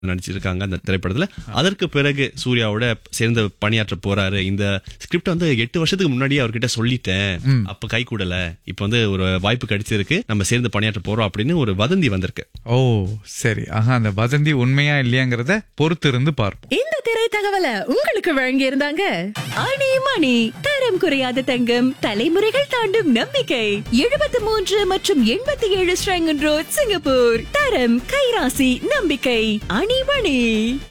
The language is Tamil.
நடிச்சிருக்காங்க அந்த திரைப்படத்துல அதற்கு பிறகு சூர்யாவோட சேர்ந்து பணியாற்ற போறாரு இந்த ஸ்கிரிப்ட் வந்து எட்டு வருஷத்துக்கு முன்னாடியே அவர்கிட்ட சொல்லிட்டேன் அப்ப கை கூடல இப்ப வந்து ஒரு வாய்ப்பு கிடைச்சிருக்கு நம்ம சேர்ந்து பணியாற்ற போறோம் அப்படின்னு ஒரு வதந்தி வந்திருக்கு ஓ சரி ஆஹா அந்த வதந்தி உண்மையா இல்லையாங்கிறத பொறுத்து இருந்து பார்ப்போம் இந்த திரை தகவலை உங்களுக்கு வழங்கி இருந்தாங்க அணி மணி தரம் குறையாத தங்கம் தலைமுறைகள் தாண்டும் நம்பிக்கை எழுபத்தி மூன்று மற்றும் எண்பத்தி ஏழு ஸ்ரங்கன் ரோட் சிங்கப்பூர் தரம் கைராசி நம்பிக்கை அணி மணி